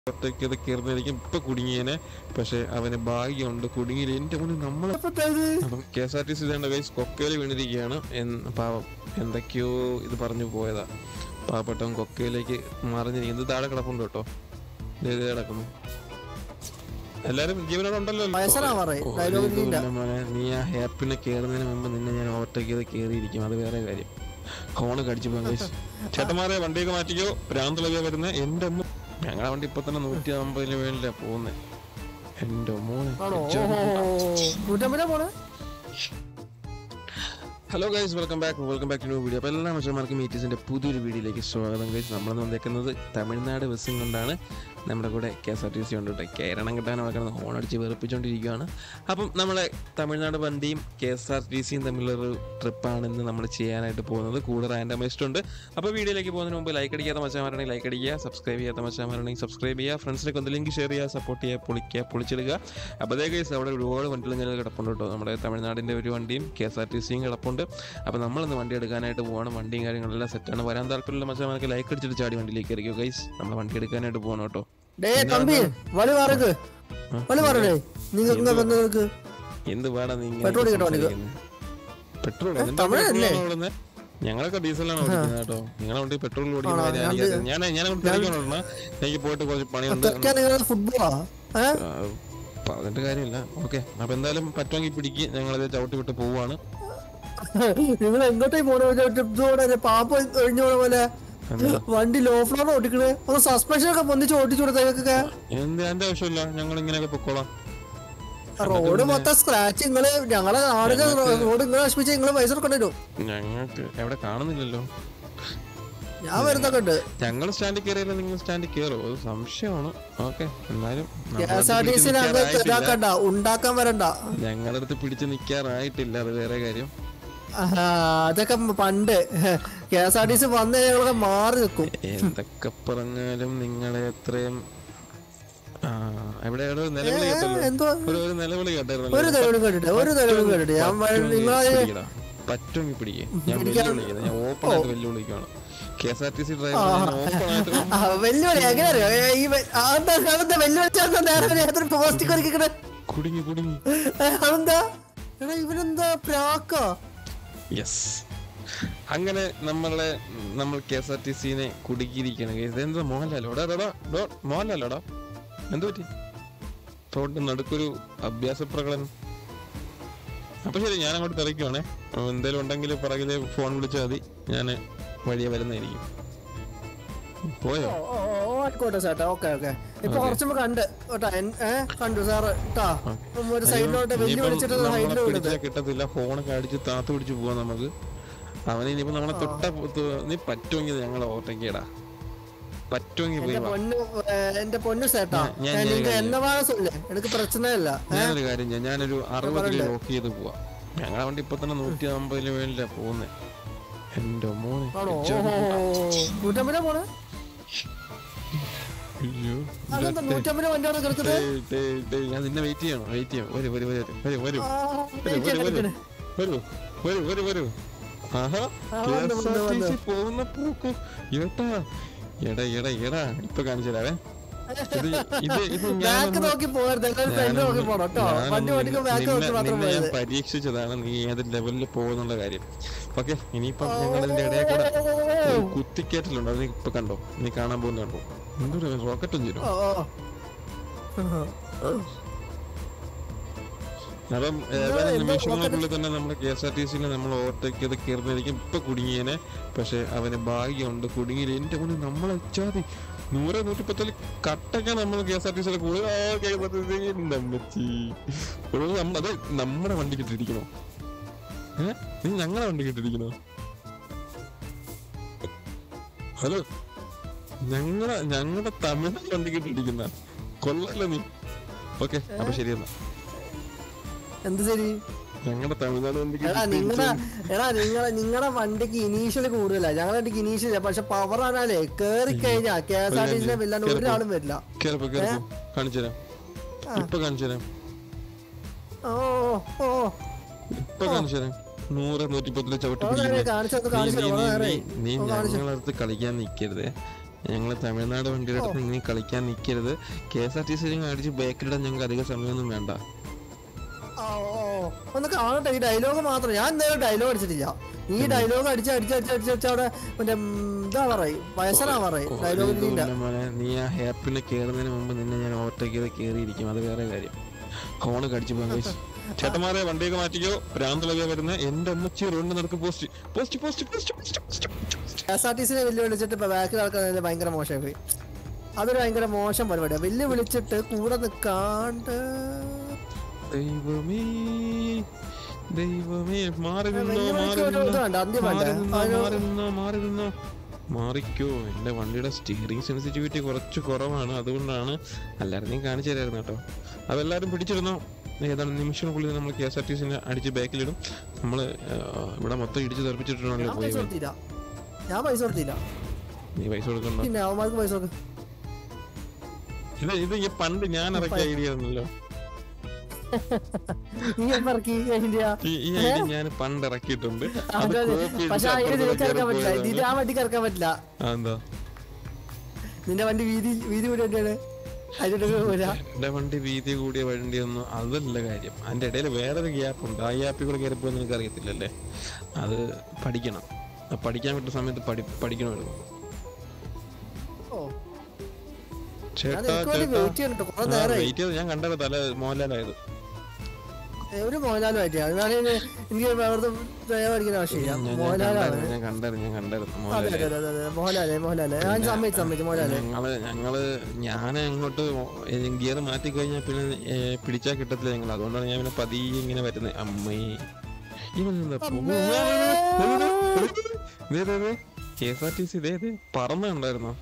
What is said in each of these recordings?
ഒറ്റയ്ക്ക് അത് കയറുന്നതായിരിക്കും ഇപ്പൊ കുടുങ്ങിയേനെ പക്ഷെ അവന് ഭാഗ്യമുണ്ട് കുടുങ്ങിയില്ല എന്റെ മുന്നിൽ നമ്മൾ അപ്പം K S R T C ഇതേണ്ട കൈസ് കൊക്കയിൽ വീണിരിക്കുകയാണ് എന്ന് പാവം എന്തൊക്കെയോ ഇത് പറഞ്ഞു പോയതാ പാവപ്പെട്ടവൻ കൊക്കയിലേക്ക് മറിഞ്ഞിരിക്കുന്നത് താഴെ കിടപ്പുണ്ട് കേട്ടോ ദേ ദേ കിടക്കുന്നു എല്ലാരും ജീവനോടെ ഉണ്ടല്ലോ വയസ്സനാവാറേ ഓ, ഡയലോഗ് ഒരു ഇല്ല ഇതുമില്ല മോനെ. നീ ആ ഹാപ്പിനെ കേറുന്നതിന് മുമ്പ് നിന്നെ ഞാൻ ഓവർടേക്ക് ചെയ്ത് കേറിയിരിക്കും അത് വേറെ കാര്യം ഹോണ് കടിച്ചു പോകാൻ കഴിച്ചു ചേട്ടന്മാരെ വണ്ടിയൊക്കെ മാറ്റിക്കോ ഭ്രാന്തളവിയാ വരുന്നത് എന്റെ അമ്മ ഞങ്ങളെ വണ്ടി ഇപ്പൊ തന്നെ നൂറ്റി അമ്പതിന് വേണ്ടിയാ പോകുന്നത് എന്റെ മോനെ ആണോ ഓഹോ നൂറ്റമ്പതിനാ പോണേ hello guys welcome back welcome back to new video അപ്പോൾ എല്ലാ മനുഷ്യന്മാർക്കും മീറ്റീസിന്റെ പുതിയൊരു വീഡിയോയിലേക്ക് സ്വാഗതം ഗൈസ് നമ്മളെന്ന് വന്നേക്കുന്നത് തമിഴ്നാട് ബസ്സും കൊണ്ടാണ് നമ്മുടെ കൂടെ K S R T C കൊണ്ടിട്ട് കേരളം കിട്ടാൻ കിടന്ന് ഹോൺ അടിച്ച് വെറുപ്പിച്ചുകൊണ്ടിരിക്കുകയാണ് അപ്പം നമ്മളെ തമിഴ്നാട് വണ്ടിയും കെ എസ് ആർ ടി സിയും തമ്മിലൊരു ട്രിപ്പാണ് ഇന്ന് നമ്മൾ ചെയ്യാനായിട്ട് പോകുന്നത് കൂടെ റാൻഡമൈസ്ഡ് ഉണ്ട് അപ്പോൾ വീഡിയോയിലേക്ക് പോകുന്നതിന് മുമ്പ് ലൈക്ക് അടിക്കാത്ത മച്ചാമാരാണെങ്കിൽ ലൈക്ക് അടിക്കുക സബ്സ്ക്രൈബ് ചെയ്യാത്ത മച്ചാമാരാണെങ്കിൽ സബ്സ്ക്രൈബ് ചെയ്യുക ഫ്രണ്ട്സിനൊക്കെ ഒന്ന് ലിങ്ക് ഷെയർ ചെയ്യുക സപ്പോർട്ട് ചെയ്യുക പൊളിക്കുക പൊളിച്ചെടുക്കുക അപ്പോൾ അതേ കേസ് അവിടെ ഒരുപാട് വണ്ടികൾ ഇങ്ങനെ കിടപ്പുണ്ട് കേട്ടോ നമ്മുടെ തമിഴ്നാടിൻ്റെ ഒരു വണ്ടിയും കെ എസ് ആർ ടി സിയും കിടപ്പുണ്ട് അപ്പോൾ നമ്മളിന്ന് വണ്ടി എടുക്കാനായിട്ട് പോവാണ് വണ്ടിയും കാര്യങ്ങളെല്ലാം സെറ്റാണ് വരാൻ താല്പര്യമുള്ള മച്ചാമാർക്ക് ലൈക്ക് അടിച്ചിട്ട് ചാടി വണ്ടിയിലേക്ക് ഇറക്കിയോ ഗൈസ് നമ്മൾ വണ്ടി എടുക്കാനായിട്ട് പോകണം കേട്ടോ டே தம்பி வழி வரக்கு வழி வரடே நீங்க இங்க வந்ததுக்கு എന്ത് വേണം നീ പെട്രോൾ ഇങ്ങോട്ട് വന്നിക്കോ. പെട്രോൾ ഏ, തമിഴല്ലേ? ഞങ്ങളൊക്കെ ഡീസലാണ് ഓടിക്കുന്നത് കേട്ടോ നിങ്ങളെ വണ്ടി പെട്രോൾ ഓടിക്കുന്ന ആണോ? കാര്യം ഞാൻ എനിക്കറിയാം. ഞാൻ ഞാൻ അങ്ങോട്ട് തിരിക്കണം എനിക്ക് പോയിട്ട് കുറച്ച് പണിയുണ്ട് തെക്കാൻ നിങ്ങൾ ഫുട്ബോളാ ഏ ആ, പറഞ്ഞിട്ട് കാര്യമില്ല ഓക്കെ അപ്പൊ എന്തായാലും പറ്റുമെങ്കിൽ പിടിക്ക് ഞങ്ങളത് ചവിട്ടി വിട്ട് പോവാണ് നിങ്ങൾ എങ്ങോട്ടേ പോണ പാപ്പ ഒഴിഞ്ഞു പോണ പോലെ എന്താ? വണ്ടി ലോ ഫ്ലോർ ഓടിക്കണേ ഒന്ന് സസ്പെൻഷൻ ഒക്കെ പൊന്നിച്ച് ഓടിച്ചു കൊടുത്തേക്കൊക്കെ എന്ത് എന്റെ ആവശ്യമില്ല ഞങ്ങൾ ഇങ്ങനെയൊക്കെ പൊക്കോളാം റോഡ് മൊത്തം സ്ക്രാച്ച് നിങ്ങള് ഞങ്ങളെ നാടിന്റെ റോഡ് നിങ്ങളെ നശിപ്പിച്ച് നിങ്ങള് പൈസ കൊടുക്കേണ്ടി വരും ഞങ്ങൾക്ക് എവിടെ കാണുന്നില്ലല്ലോ ഞാൻ വരുന്നൊക്കെ ഉണ്ട് ഞങ്ങൾ സ്റ്റാൻഡിൽ കയറിയാലും നിങ്ങൾ സ്റ്റാൻഡിൽ കയറോ അത് സംശയമാണ് ഓക്കെ എന്നാലും K S R T C ഇതാക്കണ്ട ഉണ്ടാക്കാൻ വരണ്ട ഞങ്ങളുടെ അടുത്ത് പിടിച്ച് നിൽക്കാറായിട്ടില്ല അത് വേറെ കാര്യം ആഹാ, അതൊക്കെ പണ്ട് K S R T C വന്ന് ഞങ്ങളൊക്കെ മാറി നിൽക്കും എന്തൊക്കെ പറഞ്ഞാലും നിങ്ങളെ എത്രയും ആ, എവിടെ എവിടെ ഒരു നിലവിളി കേട്ടല്ലോ എന്തോ ഒരു ഒരു നിലവിളി ഒരു കേട്ടായിരുന്നു തെളിവും കേട്ടിട്ട് ഒരു തെളിവും കേട്ടിട്ട് ഞാൻ നിങ്ങളെ പറ്റുമെങ്കിൽ പിടിക്കേ ഞാൻ വെല്ലുവിളിക്കുന്നത് ഞാൻ ഓപ്പൺ ആയിട്ട് വെല്ലുവിളിക്കുകയാണ് K S R T C driver open ആയിട്ട് ആ, വെല്ലുവിളി എങ്ങനെ അറിയോ ഏ, ഈ വെ- ആ, അതെന്താ അതെന്താ വെല്ലുവിളിച്ചാൽ നേരെ എത്ര പോസ്റ്റ് ഒരുക്കിക്കണേ കുടുങ്ങി കുടുങ്ങി അതെന്താ എടാ ഇവനെന്താ പ്രാക്കോ യെസ് അങ്ങനെ നമ്മളെ നമ്മൾ കെ എസ് ആർ ടി സിനെ കുടുക്കിയിരിക്കുകയാണ് guys. ഇതെന്താ മോഹൻലാലോ ഡാ, ഡാ, ഡാ, ഡോ, മോഹൻലാലോടാ എന്ത് പറ്റി റോഡ് നടുക്കൊരു അഭ്യാസ പ്രകടനം അപ്പൊ ശരി ഞാൻ അങ്ങോട്ട് തിരക്കുവാണേ എന്തേലും ഉണ്ടെങ്കിൽ പുറകില് ഫോൺ വിളിച്ചാൽ മതി ഞാൻ വഴിയെ വരുന്നതായിരിക്കും പോയോ ഓ, ഓ, ഓ, ആയിക്കോട്ടെ ചേട്ടാ ഓക്കെ ഓക്കെ ഇപ്പൊ കുറച്ചുമ്പോ കണ്ട് കേട്ടാ എൻ- ഏ കണ്ടു സാറ് കേട്ടാ ഒരു സൈഡിലോട്ട് വെല്ലു ഇനിയിപ്പം വിളിച്ചിട്ട് നമ്മളെ സൈഡിലോട്ട് പിടിച്ചാ കിട്ടത്തില്ല ഫോണൊക്കെ അടിച്ച് താത്ത് പിടിച്ച് പോവാൻ നമുക്ക് അവന് ഇനിയിപ്പോ നമ്മളെ തൊട്ട തൊ- നീ പറ്റുമെങ്കിൽ ഞങ്ങൾ ഓവർടേക്കിയടാ പറ്റുമെങ്കിൽ പോയി എന്റെ വാ. പൊന്നു ഏ, എന്റെ പൊന്നു ചേട്ടാ ഞാൻ- ഞാൻ- നീங்க ഞാൻ- என்ன வேணா சொல்லு எனக்கு பிரச்சனை இல்ல ഞാനൊരു കാര്യം ചെയ്യാം ഞാനൊരു അറുപതിൽ ലോക്ക് ചെയ്ത് പോവാം ഞങ്ങളെ വണ്ടി ഇപ്പൊ തന്നെ നൂറ്റി അമ്പതിന് വേണ്ടിയാ പോകുന്നത് എന്റെ മോനെ ആണോ ചെറു- നൂറ്റമ്പതിനാ പോണേ അയ്യോ. അതെന്താ നൂറ്റമ്പതിന് വണ്ടിയാണ് കിടക്കുന്നത് ഡേയ്, ഡേയ്, ഡേയ്, ഞാൻ നിന്നെ വെയിറ്റ് ചെയ്യണം വെയിറ്റ് ചെയ്യണം വരൂ വരൂ വരൂ വരൂ വരൂ ആ, വരൂ വെയിറ്റ് വരൂ വരൂ ചെയ്തിരിക്കണ്. വരൂ വരൂ വരൂ വരൂ ആഹാ ആ, വന്നു, വന്നു, KSRTC വന്നു. പോകുന്ന പോക്കു ഏട്ടാ എടാ എടാ എടാ ഇപ്പൊ കാണിച്ചു തരാവേ ഇത് ഇത് ഇത് ഞാൻ ബാക്ക് നോക്കി പോകരുത് എല്ലാവരും ഫ്രണ്ട് നോക്കി പോണം കേട്ടോ വണ്ടി ഓടിക്കുമ്പോ ബാക്ക് നോക്കി മാത്രം ഞാൻ പോയത് പരീക്ഷിച്ചതാണ് നീ ഏത് ലെവലിൽ പോകുന്നുള്ള കാര്യം ഓക്കെ ഇനിയിപ്പം ഞങ്ങൾ ഇതിന്റെ ഇടയിൽ കൂടെ ഒരു കുത്തിക്കേറ്റലുണ്ട് അത് നീ ഇപ്പൊ കണ്ടോ നീ കാണാൻ പോകുന്ന കണ്ടോ എന്തൊരു റോക്കറ്റും ചെയ്തു ഓ, ഓ. അപ്പം ഏതാനും നിമിഷങ്ങൾക്കുള്ളിൽ തന്നെ നമ്മുടെ കെ എസ് ആർ ടി സിയിൽ നമ്മൾ ഓവർടേക്ക് ചെയ്ത് കയറുന്നതായിരിക്കും ഇപ്പൊ കുടുങ്ങിയേനെ പക്ഷെ അവന് ഭാഗ്യമുണ്ട് കുടുങ്ങിയില്ല എന്റെ മുന്നിൽ നമ്മളെ വെച്ചാതി നൂറ് നൂറ്റിപ്പത്തില് കട്ടൊക്കെ നമ്മൾ കെ എസ് ആർ ടി സിയുടെ കൂടുതൽ K S R T C നമ്മച്ചി അത് നമ്മുടെ വണ്ടി കിട്ടിയിരിക്കണോ ഏ നീ ഞങ്ങളെ വണ്ടി കിട്ടിയിരിക്കണോ ഹലോ ഞങ്ങളെ ഞങ്ങളുടെ തമിഴ് വണ്ടി കിട്ടിയിരിക്കുന്ന കൊള്ളല്ല നീ ഓക്കെ അപ്പൊ ശരി എന്നാ എന്ത് ശരി ഞങ്ങളുടെ തമിഴ്നാട് വണ്ടിക്ക് എടാ നിങ്ങളെ എടാ നിങ്ങളെ നിങ്ങളുടെ വണ്ടിക്ക് ഇനീഷ്യൽ കൂടുതലാ ഞങ്ങളുടെ വണ്ടിക്ക് ഇനീഷ്യൽ പക്ഷെ പവർ ആണാലേ കേറി കഴിഞ്ഞാ കെ എസ് ആർ ടി സിനെ വില്ലാണ്ട് ഒരാളും വരില്ല കേറപ്പോ കേറപ്പോ കാണിച്ചു തരാം ഇപ്പൊ കാണിച്ചു തരാം ഓ ഓ ഇപ്പൊ കാണിച്ചു തരാം നൂറ് നൂറ്റിപ്പത്തില് ചവിട്ടി ഓ, നേരെ പിടിക്കുന്നത് കാണിച്ചു തന്നു, നീ- കാണിച്ചു നീ- തന്നു, നീ- നേരെ. നീ ഓ, കാണിച്ചു. ഞങ്ങളടുത്ത് കളിക്കാൻ നിക്കരുത് ഞങ്ങൾ തമിഴ്നാട് വണ്ടിയുടെ അടുത്ത് ഇങ്ങനെ കളിക്കാൻ നിൽക്കരുത് K S R T C അടിച്ച് ബാക്കിലിടാൻ ഞങ്ങൾക്ക് അധികം സമയമൊന്നും വേണ്ട ആ, ഓ, ഓ. ഒന്ന് കാണട്ടെ ഈ ഡയലോഗ് മാത്രം ഞാൻ എന്തായാലും ഡയലോഗ് അടിച്ചിട്ടില്ല ഈ ഡയലോഗ് അടിച്ച് അടിച്ച് അടിച്ച് അടിച്ച് അടിച്ച് അവിടെ മറ്റേ ഉം, ഇതാ പറയും വയസ്സനാ പറയും ഡയലോഗ് ഇല്ല ഇതുമില്ല മോനെ നീ ആ ഹാപ്പിനെ കയറുന്നതിന് മുമ്പ് നിന്നെ ഞാൻ ഓവർടേക്ക് ചെയ്ത് കയറിയിരിക്കും അത് വേറെ കാര്യം ഹോണ് കടിച്ചു പോകാൻ കഴിച്ചു ചേട്ടന്മാരെ വണ്ടിയൊക്കെ മാറ്റിക്കോ ഭ്രാന്തളവിയ വരുന്ന എന്റെ അമ്മച്ചി റോഡിന് നടക്ക് post post post post post post K S R T സിനെ വെല്ലുവിളിച്ചിട്ട് ഇപ്പൊ ബാക്കിൽ നടക്കുന്നത് ഭയങ്കര മോശമായി പോയി അതൊരു ഭയങ്കര മോശം പരിപാടിയാണ് വെല്ലു വിളിച്ചിട്ട് കൂടെ നിൽക്കാണ്ട് ദൈവമേ ദൈവമേ മാറി നിന്നോ വെല്ലുവിളിക്ക് മാറി ഒരു ഇത് വേണ്ട, അന്ത്യം നിന്നോ വേണ്ട. മാറി നിന്നോ ഒരു- മാറി നിന്നോ മാറി നിന്നോ മാറിക്കോ എന്റെ വണ്ടിയുടെ സ്റ്റിയറിംഗ് സെൻസിറ്റിവിറ്റി കുറച്ച് കുറവാണ് അതുകൊണ്ടാണ് എല്ലാവരും കാണിച്ചു തരായിരുന്നു കേട്ടോ അതെല്ലാവരും പിടിച്ചിരുന്നോ ഏതാണ്ട് നിമിഷങ്ങൾക്കുള്ളിൽ നമ്മൾ കെ എസ് ആർ ടി സിനെ അടിച്ച് ബാക്കിലിടും നമ്മൾ ഇവിടെ മൊത്തം ഇടിച്ച് തെറിപ്പിച്ചിട്ടാണല്ലോ ഞാൻ പൈസ പോയത് കൊടുത്തില്ല ഞാൻ പൈസ കൊടുത്തില്ല നീ പൈസ കൊടുക്കണ്ട പിന്നെ അവന്മാർക്ക് പൈസ കൊടുക്കും ഇത് ഇത് ഈ പണ്ട് ഞാൻ ഇറക്കിയ ഐഡിയ ആയിരുന്നല്ലോ നീ എപ്പോ ഇറക്കി ഇന്ത്യ ഈ ഈ ഐഡിയ ഞാൻ പണ്ട് ഇറക്കിയിട്ടുണ്ട് അത് കോപ്പി പക്ഷെ അടിച്ച് അതിന് നിനക്ക് ഇറക്കാൻ അപ്പുറത്തേക്ക് പറ്റില്ല പോയതാണ്. നിന്റെ ആ വണ്ടിക്ക് ഇറക്കാൻ പറ്റില്ല ആ, എന്താ നിന്റെ വണ്ടി വീതി വീതി കൂടി വണ്ടിയാണ് അതിന്റെ പോരാ എന്റെ വണ്ടി വീതി കൂടിയ വണ്ടിയൊന്നും അതല്ല കാര്യം അതിന്റെ ഇടയിൽ വേറൊരു ഗ്യാപ്പ് ഉണ്ട് ആ ഗ്യാപ്പിൽ കൂടെ കയറിപ്പോ നിനക്ക് അറിയത്തില്ലല്ലേ അത് പഠിക്കണം അത് പഠിക്കാൻ പറ്റുന്ന സമയത്ത് പഠി പഠിക്കണമായിരുന്നു ഓ ഞാൻ ചേട്ടാ നിനക്ക് വേണ്ടി ചേട്ടാ വെയിറ്റ് ചെയ്യണം കുറെ നേരമായി വെയിറ്റ് ചെയ്ത് ഞാൻ കണ്ടത് തല മോഹൻലാലായത് ഏ, ഒരു മോഹൻലാലുമായിട്ട് ഞാൻ എനിക്ക് വെറുതെ ദയ പഠിക്കുന്ന ആവശ്യമില്ല ഞാൻ- ഞാൻ മോഹൻലാലാണ് കണ്ടായിരുന്നു, ഞാൻ കണ്ടായിരുന്നു ഞാൻ കണ്ടായിരുന്നു അതെ മോഹൻലാൽ അതെ അതെ അതെ മോഹൻലാല് മോഹൻലാല് ഞാൻ സമ്മതിച്ചു സമ്മതിച്ചു മോഹൻലാല് ഞങ്ങള് ഞങ്ങള് ഞാൻ അങ്ങോട്ട് ഗിയർ മാറ്റി കഴിഞ്ഞാൽ പിന്നെ ഏ, പിടിച്ചാൽ കിട്ടത്തില്ല ഞങ്ങൾ അതുകൊണ്ടാണ് ഞാൻ പിന്നെ പതിയെ ഇങ്ങനെ വരുന്നത് അമ്മേ ഇവൻ എന്താ K S R T C ഇതേ പറന്നുണ്ടായിരുന്നോ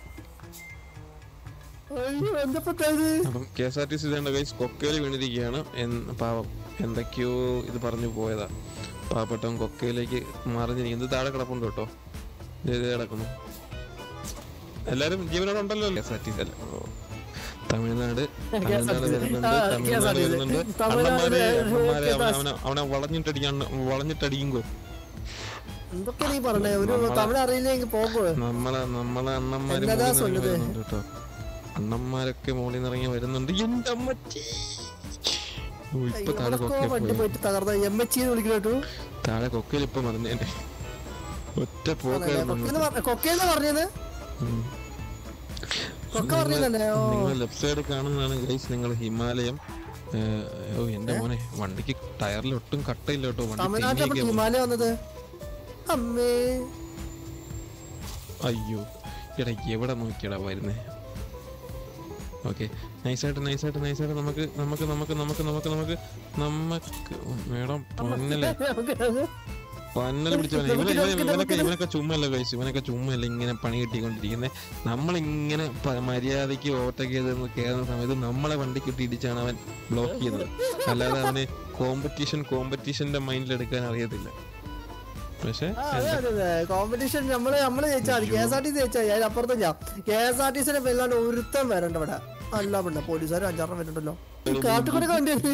അയ്യോ എന്താ ഇത് അപ്പം K S R T C ഇതേണ്ട കൈസ് കൊക്കയിൽ വീണിരിക്കുകയാണ് എന്ന് പാവം എന്തൊക്കെയോ ഇത് പറഞ്ഞു പോയതാ പാവപ്പെട്ടവൻ കൊക്കയിലേക്ക് മറിഞ്ഞിരിക്കും ഇത് താഴെ കിടപ്പുണ്ട് കേട്ടോ ഇത് ഇത് കിടക്കുന്നു എല്ലാരും ജീവനോടെ ഉണ്ടല്ലോ K S R T C അല്ല ഓ. തമിഴ്നാട് തമിഴ്നാട് വരുന്നുണ്ട് ആ, തമിഴ്നാട് KSRTC. വരുന്നുണ്ട് തമിഴ്നാട് അണ്ണന്മാരെ അണ്ണന്മാരെ കേട്ടാ- അവനെ അവനെ വളഞ്ഞിട്ടടിക്കാൻ വളഞ്ഞിട്ടടിക്കുമ്പോ എന്തൊക്കെ നീ പറഞ്ഞേ ഒരു തമിഴ് അറിയില്ലെങ്കിൽ പോകും നമ്മളെ നമ്മളെ അണ്ണന്മാര് എന്നതാ മോളിൽ നിന്ന് സൊല്ലുത്? വരുന്നുണ്ട് കേട്ടോ അണ്ണന്മാരൊക്കെ മോളിൽ നിന്ന് ഇറങ്ങി വരുന്നുണ്ട് എന്റെ അമ്മച്ചി ഓ, ഇപ്പൊ താഴെ എവിടൊക്കെ കൊക്കയിൽ വണ്ടി പോയി പോയിട്ട് തകർന്ന എം എച്ച് വിളിക്കുന്ന കേട്ടു താഴെ കൊക്കയിൽ ഇപ്പൊ മറന്നേനെ ഒറ്റ പോക്കായിരുന്നു കൊക്കേന്ന് പറഞ്ഞത് ഉം. കൊക്ക പറഞ്ഞതല്ലേ ഓ നിങ്ങൾ ലെഫ്റ്റ് സൈഡ് കാണുന്നതാണ് ഗൈസ് നിങ്ങൾ ഹിമാലയം ഏ, ഓ എന്റെ മോനെ വണ്ടിക്ക് ടയറിൽ ഒട്ടും കട്ടയില്ല കേട്ടോ വണ്ടി തമിഴ്നാട്ടിൽ തെന്നിയൊക്കെ പോകും. ഹിമാലയ വന്നത് അമ്മേ അയ്യോ എടാ എവിടെ നോക്കിയടാ വരുന്നേ ഓക്കെ നൈസായിട്ട് നൈസായിട്ട് നൈസായിട്ട് നമുക്ക് നമുക്ക് നമുക്ക് നമുക്ക് നമുക്ക് നമുക്ക് നമുക്ക് മേഡം പൊന്നല്ലേ പന്നൽ പിടിച്ചവനെ ഇവനെ ഇവനെ ഇവനൊക്കെ ഇവനൊക്കെ ചുമ്മല്ല കഴിച്ചു ഇവനൊക്കെ ചുമ്മല്ല ഇങ്ങനെ പണി കിട്ടിക്കൊണ്ടിരിക്കുന്നത് നമ്മളിങ്ങനെ പ- മര്യാദയ്ക്ക് ഓവർടേക്ക് ചെയ്ത് കയറുന്ന സമയത്ത് നമ്മളെ വണ്ടിക്ക് ഇട്ട് ഇടിച്ചാണ് അവൻ ബ്ലോക്ക് ചെയ്യുന്നത് അല്ലാതെ അവന് കോമ്പറ്റീഷൻ കോമ്പറ്റീഷന്റെ മൈൻഡിൽ എടുക്കാൻ അറിയത്തില്ല പക്ഷെ കോമ്പറ്റീഷൻ നമ്മള് നമ്മള് ജയിച്ചാൽ മതി K S R T C ജയിച്ചാൽ അതിന് അപ്പുറത്തും ഞാൻ കെ എസ് ആർ ടി സിനെ വെല്ലാണ്ട് ഒരുത്തം വരണ്ട ഇവിടെ അല്ല പിന്നെ പോലീസുകാർ അഞ്ചാറെണ്ണം വരുന്നുണ്ടല്ലോ കാട്ടുകൂടെ കണ്ടു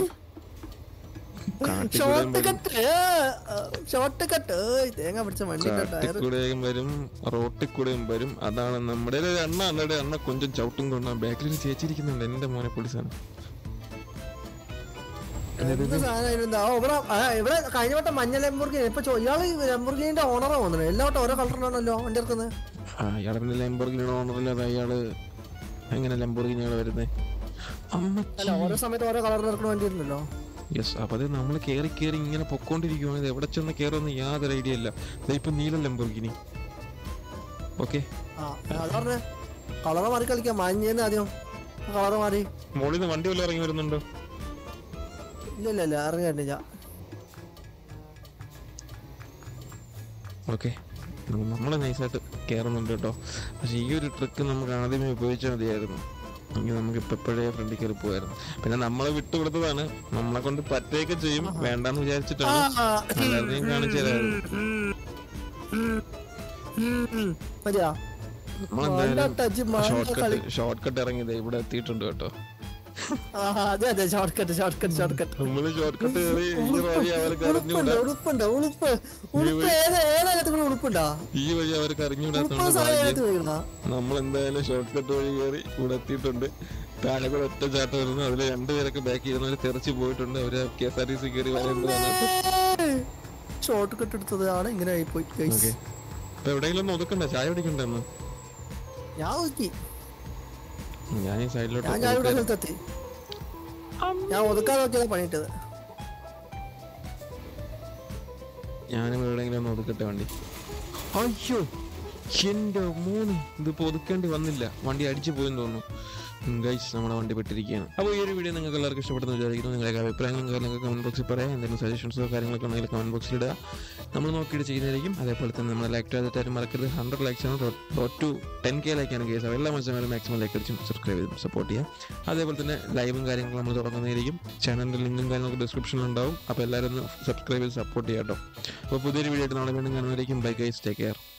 ഷോർട്ട് കട്ട് ഷോർട്ട് കട്ട് തേങ്ങ പിടിച്ച വണ്ടി ടയർ കാട്ടിക്കൂടെയും വരും റോട്ടിൽ കൂടെയും വരും അതാണ് നമ്മുടെ ഒരു എണ്ണ അന്നയുടെ എണ്ണ കൊഞ്ചം ചവിട്ടും കൊണ്ടാ ബാക്കിൽ ചേച്ചിരിക്കുന്നുണ്ട് എന്റെ മോനെ പോലീസാണ് എന്ത് സാധനം ആ ഇവിടെ ആ, ഇവിടെ കഴിഞ്ഞ വട്ടം മഞ്ഞ ലംബോർഗിനി ഇപ്പൊ ചോ- ഇയാള് ലംബോർഗിനിന്റെ ഓണറാ തോന്നുന്നത് എല്ലാ വട്ടം ഓരോ കളറിനാണല്ലോ വണ്ടി ഇറക്കുന്നത് ആ ഇയാളെ പിന്നെ ലംബോർഗിനിയുടെ ഓണറില്ലാതെ അയാള് എങ്ങനെ ലംബോർഗിനിയാണ് വരുന്നത് അമ്മ അല്ല ഓരോ സമയത്ത് ഓരോ കളറിൽ ഇറക്കുന്ന വണ്ടി ഉണ്ടല്ലോ യെസ് അപ്പൊ അത് നമ്മൾ കേറി കേറി ഇങ്ങനെ പൊക്കോണ്ടിരിക്കുവാണ് ഇത് എവിടെ ചെന്ന് കേറുമെന്ന് യാതൊരു ഐഡിയ ഇല്ല ദേ ഇപ്പൊ നീല ലംബോർഗിനി ഓക്കെ ആ അതാ പറഞ്ഞേ കളറ് മാറി കളിക്കാം മഞ്ഞേന്ന് ആദ്യം കളറ് മാറി മോളിൽ നിന്ന് വണ്ടി വല്ലതും ഇറങ്ങി വരുന്നുണ്ടോ ഇല്ല ഇല്ല ഇല്ല ഇറങ്ങിയിട്ടില്ല ഓക്കെ നമ്മളെ നൈസായിട്ട് കയറുന്നുണ്ട് കേട്ടോ പക്ഷെ ഈ ഒരു ട്രിക്ക് നമുക്ക് ആദ്യമേ ഉപയോഗിച്ചാൽ മതിയായിരുന്നു എങ്കിൽ നമുക്ക് ഇപ്പൊ എപ്പോഴേ ഫ്രണ്ടിൽ കയറി പോയായിരുന്നു പിന്നെ നമ്മളെ വിട്ടുകൊടുത്തതാണ് നമ്മളെ കൊണ്ട് പറ്റയൊക്കെ ചെയ്യും വേണ്ടാന്ന് വിചാരിച്ചിട്ടാണ് എല്ലാവരുടെയും കാണിച്ചു തരാറ് മതിയാ നമ്മളെന്തായാലും touch short cut short cut ഇറങ്ങിയത് ഇവിടെ എത്തിയിട്ടുണ്ട് കേട്ടോ ആ അതെ അതെ short cut short cut short cut നമ്മള് ഷോർട്ട് കട്ട് കയറി ഈ വഴി അവർക്ക് ഉളുപ്പുണ്ട് അറിഞ്ഞുകൂടാ ഉളുപ്പുണ്ട് ഉളുപ്പ് ഉളുപ്പ് ഏത് ഏതായാലും കൂടെ ഉളുപ്പുണ്ടാ ഈ വഴി അവർക്ക് ഉളുപ്പ് അറിഞ്ഞുകൂടാത്തോണ്ട് ഭാഗ്യം സാധനത്ത് വീണ നമ്മൾ എന്തായാലും ഷോർട്ട് കട്ട് വഴി കയറി ഇവിടെ എത്തിയിട്ടുണ്ട് താഴെ കൂടെ ഒറ്റ ചാട്ടം വരുന്നു അതിൽ രണ്ടുപേരൊക്കെ ബാക്ക് ചെയ്യുന്നവര് തെറിച്ച് പോയിട്ടുണ്ട് അവര് K S R T C കയറി വരേണ്ടതാണ് ഷോർട്ട് കട്ട് എടുത്തതാണ് ഇങ്ങനെ ആയിപ്പോയി guys. ഓക്കെ അപ്പൊ എവിടെയെങ്കിലും ഒന്ന് ഒതുക്കണ്ട ചായ കുടിക്കണ്ടെന്ന് ഞാൻ ഒതുക്കി ഞാൻ ഈ സൈഡിലോട്ട് ഞാൻ ഞാൻ ഇവിടെ സ്ഥലത്തെത്തി ഞാൻ ഒതുക്കാൻ നോക്കിയതാ പണിയിട്ടത് ഞാനും എവിടെയെങ്കിലും ഒന്ന് ഒതുക്കട്ടെ വണ്ടി അയ്യോ എന്റെ മൂന്ന് ഇതിപ്പോ ഒതുക്കേണ്ടി വന്നില്ല വണ്ടി അടിച്ചു പോയെന്ന് തോന്നുന്നു ഗൈസ് നമ്മുടെ വണ്ടി പെട്ടിരിക്കുകയാണ് അപ്പോൾ ഈ ഒരു വീഡിയോ നിങ്ങൾക്ക് എല്ലാവർക്കും ഇഷ്ടപ്പെടുന്ന വിചാരിക്കുന്നു നിങ്ങളുടെ അഭിപ്രായങ്ങളും കാര്യങ്ങളൊക്കെ കമന്റ് ബോക്സിൽ പറയാം എന്തെങ്കിലും സജഷൻസോ കാര്യങ്ങളൊക്കെ ഉണ്ടെങ്കിൽ കമന്റ് ബോക്സിൽ ഇടുക നമ്മൾ നോക്കിയിട്ട് ചെയ്യുന്നതായിരിക്കും അതേപോലെ തന്നെ നമ്മൾ ലൈക്ക് ചെയ്തിട്ടാരും മറക്കരുത് ഹൺഡ്രഡ് ലൈക്സ് ആണ് ഡോട്ട് ടു ടെൻ കെ ലൈക്കാണ് കേസ് എല്ലാ മത്സരങ്ങളും മാക്സിമം ലൈക്ക് അടിച്ചും സബ്സ്ക്രൈബ് ചെയ്തും സപ്പോർട്ട് ചെയ്യുക അതേപോലെ തന്നെ ലൈവും കാര്യങ്ങളും നമ്മൾ തുടങ്ങുന്നതായിരിക്കും ചാനലിൻ്റെ ലിങ്കും കാര്യങ്ങളൊക്കെ ഡിസ്ക്രിപ്ഷനിൽ ഉണ്ടാവും അപ്പോൾ എല്ലാവരും ഒന്ന് സബ്സ്ക്രൈബ് ചെയ്ത് സപ്പോർട്ട് ചെയ്യാം കേട്ടോ അപ്പോൾ പുതിയൊരു വീഡിയോ ആയിട്ട് നാളെ വീണ്ടും കാണുന്നതായിരിക്കും ബൈ ഗൈസ് ടേക്ക് കെയർ